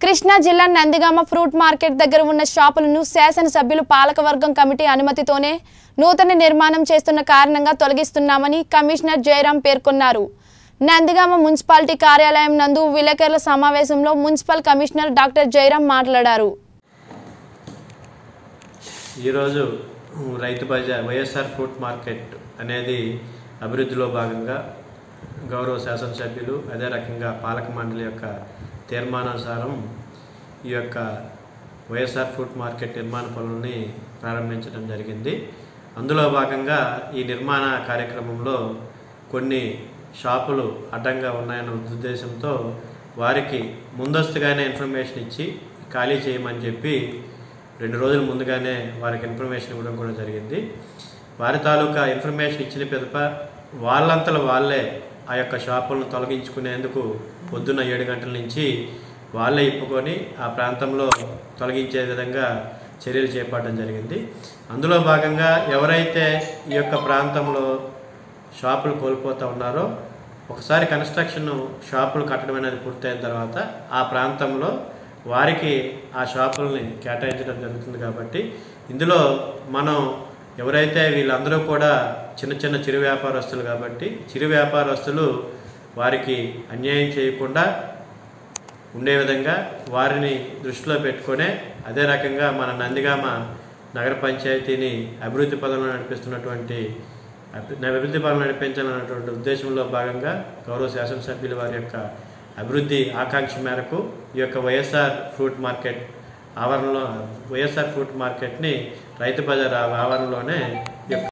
కృష్ణా జిల్లా Nandigama fruit market దగ్గర ఉన్న షాపులను శాసనసభ్యులు పాలకవర్గం కమిటీ అనుమతితోనే నూతన నిర్మాణం చేస్తున్న కారణంగా తొలగిస్తున్నామని కమిషనర్ జయరాం పేర్కొన్నారు నందిగామ మున్సిపాలిటీ కార్యాలయం నందు విలేకరుల సమావేశంలో మున్సిపల్ కమిషనర్ డాక్టర్ జయరాం మాట్లాడారు ఈరోజు రైతు బజార్ వైఎస్ఆర్ ఫ్రూట్ మార్కెట్ అనేది అభివృద్ధిలో భాగంగా గౌరవ శాసనసభ్యులు అదే రకంగా పాలక మండలి యొక్క తీర్మానానుసారం ఈ యొక్క వైఎస్ఆర్ ఫ్రూట్ మార్కెట్ నిర్మాణ పనులని ప్రారంభించడం జరిగింది అందులో భాగంగా ఈ నిర్మాణ కార్యక్రమంలో కొన్ని షాపులు అడ్డంగా ఉన్నాయన్న ఉద్దేశంతో వారికి ముందస్తుగానే ఇన్ఫర్మేషన్ ఇచ్చి ఖాళీ చేయమని చెప్పి రెండు రోజుల ముందుగానే వారికి ఇన్ఫర్మేషన్ ఇవ్వడం కూడా జరిగింది వారి తాలూకా ఇన్ఫర్మేషన్ ఇచ్చిన పిదప వాళ్ళంతలో వాళ్ళే ఆ యొక్క షాపులను తొలగించుకునేందుకు పొద్దున్న ఏడు గంటల నుంచి వాళ్ళే ఇప్పుకొని ఆ ప్రాంతంలో తొలగించే విధంగా చర్యలు చేపట్టడం జరిగింది అందులో భాగంగా ఎవరైతే ఈ యొక్క ప్రాంతంలో షాపులు కోల్పోతూ ఉన్నారో ఒకసారి కన్స్ట్రక్షన్ షాపులు కట్టడం అనేది పూర్తయిన తర్వాత ఆ ప్రాంతంలో వారికి ఆ షాపుల్ని కేటాయించడం జరుగుతుంది కాబట్టి ఇందులో మనం ఎవరైతే వీళ్ళందరూ కూడా చిన్న చిన్న చిరు వ్యాపారస్తులు కాబట్టి చిరు వ్యాపారస్తులు వారికి అన్యాయం చేయకుండా ఉండే విధంగా వారిని దృష్టిలో పెట్టుకునే అదే రకంగా మన నందిగామ నగర పంచాయతీని అభివృద్ధి పదంలో నడిపిస్తున్నటువంటి అభి- అభివృద్ధి పదం నడిపించాలన్నటువంటి ఉద్దేశంలో భాగంగా గౌరవ శాసనసభ్యుల వారి యొక్క అభివృద్ధి ఆకాంక్ష మేరకు ఈ యొక్క వైఎస్ఆర్ ఫ్రూట్ మార్కెట్ ఆవరణలో వైఎస్ఆర్ ఫ్రూట్ మార్కెట్ని రైతు బజార్ ఆ- ఆవరణలోనే